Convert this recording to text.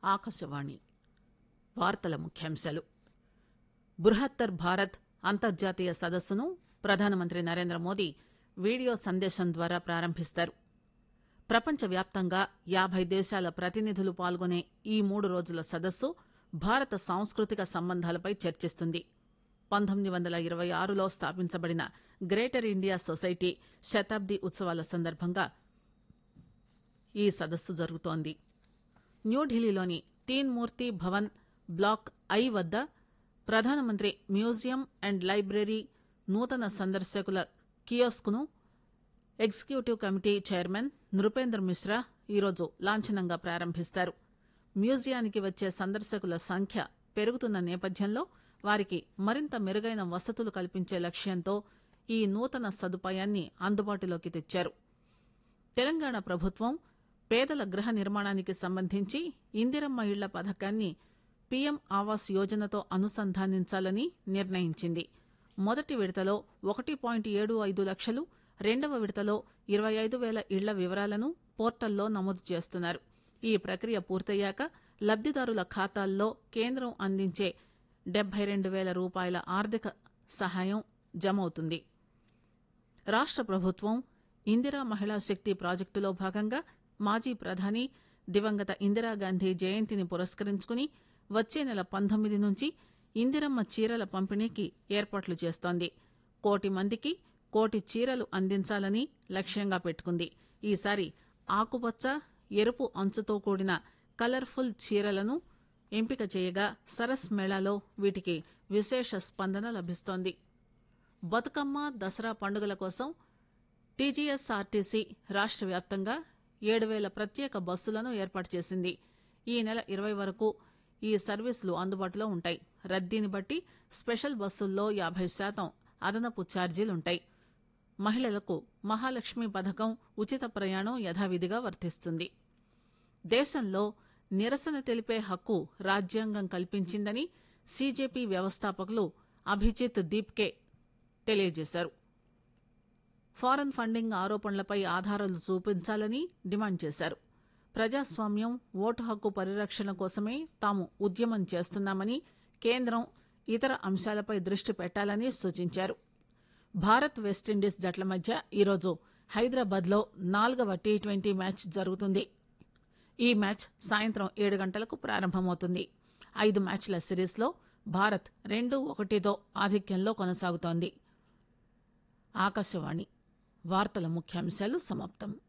ఆకాశవాణి వార్తల ముఖ్యాంశాలు బృహత్తర్ భారత్ అంతర్జాతీయ సదస్సును ప్రధానమంత్రి నరేంద్ర మోదీ వీడియో సందేశం ద్వారా ప్రారంభిస్తారు ప్రపంచవ్యాప్తంగా యాభై దేశాల ప్రతినిధులు పాల్గొనే ఈ మూడు రోజుల సదస్సు భారత సాంస్కృతిక సంబంధాలపై చర్చిస్తుంది పంతొమ్మిది వందల ఇరవై ఆరులో స్థాపించబడిన గ్రేటర్ ఇండియా సొసైటీ శతాబ్ది ఉత్సవాల సందర్భంగా ఈ సదస్సు జరుగుతోంది న్యూఢిల్లీలోని తీన్ మూర్తి భవన్ బ్లాక్ ఐ వద్ద ప్రధానమంత్రి మ్యూజియం అండ్ లైబ్రరీ నూతన సందర్శకుల కియోస్క్ను executive committee chairman Nripendra Mishra ఈరోజు లాంఛనంగా ప్రారంభిస్తారు మ్యూజియానికి వచ్చే సందర్శకుల సంఖ్య పెరుగుతున్న నేపథ్యంలో వారికి మరింత మెరుగైన వసతులు కల్పించే లక్ష్యంతో ఈ నూతన సదుపాయాన్ని అందుబాటులోకి తెచ్చారు తెలంగాణ ప్రభుత్వం పేదల గృహ నిర్మాణానికి సంబంధించి ఇందిరమ్మ ఇళ్ల పథకాన్ని పీఎం ఆవాస్ యోజనతో అనుసంధానించాలని నిర్ణయించింది మొదటి విడతలో ఒకటి పాయింట్ ఏడు ఐదు లక్షలు రెండవ విడతలో ఇరవై ఐదు వేల ఇళ్ల వివరాలను పోర్టల్లో నమోదు చేస్తున్నారు ఈ ప్రక్రియ పూర్తయ్యాక లబ్దిదారుల ఖాతాల్లో కేంద్రం అందించే డెబ్బై రెండు వేల రూపాయల ఆర్థిక సహాయం జమవుతుంది రాష్ట ప్రభుత్వం ఇందిరా మహిళా శక్తి ప్రాజెక్టులో భాగంగా మాజీ ప్రధాని దివంగత ఇందిరాగాంధీ జయంతిని పురస్కరించుకుని వచ్చే నెల పంతొమ్మిది నుంచి ఇందిరమ్మ చీరల పంపిణీకి ఏర్పాట్లు చేస్తోంది కోటి మందికి కోటి చీరలు అందించాలని లక్ష్యంగా పెట్టుకుంది ఈసారి ఆకుపచ్చ ఎరుపు అంచుతో కూడిన కలర్ఫుల్ చీరలను ఎంపిక చేయగా సరస్ మేళాలో వీటికి విశేష స్పందన లభిస్తోంది బతుకమ్మ దసరా పండుగల కోసం టీజీఎస్ఆర్టీసీ రాష్ట్ర వ్యాప్తంగా ఏడు వేల ప్రత్యేక బస్సులను ఏర్పాటు చేసింది ఈ నెల ఇరవై వరకు ఈ సర్వీసులు అందుబాటులో ఉంటాయి రద్దీని బట్టి స్పెషల్ బస్సుల్లో యాభై శాతం అదనపు ఛార్జీలుంటాయి మహిళలకు మహాలక్ష్మి పథకం ఉచిత ప్రయాణం యథావిధిగా వర్తిస్తుంది దేశంలో నిరసన తెలిపే హక్కు రాజ్యాంగం కల్పించిందని సీజేపీ వ్యవస్థాపకులు అభిజిత్ దీప్కే తెలియజేశారు ఫారెన్ ఫండింగ్ ఆరోపణలపై ఆధారాలు చూపించాలని డిమాండ్ చేశారు ప్రజాస్వామ్యం ఓటు హక్కు పరిరక్షణ కోసమే తాము ఉద్యమం చేస్తున్నామని కేంద్రం ఇతర అంశాలపై దృష్టి పెట్టాలని సూచించారు భారత్ వెస్టిండీస్ జట్ల మధ్య ఈరోజు హైదరాబాద్లో నాలుగవ టీ ట్వంటీ మ్యాచ్ జరుగుతుంది ఈ మ్యాచ్ సాయంత్రం ఏడు గంటలకు ప్రారంభమవుతుంది ఐదు మ్యాచ్ల సిరీస్లో భారత్ రెండు ఒకటితో ఆధిక్యంలో కొనసాగుతోంది ఆకాశవాణి వార్తల ముఖ్యాంశాలు సమాప్తం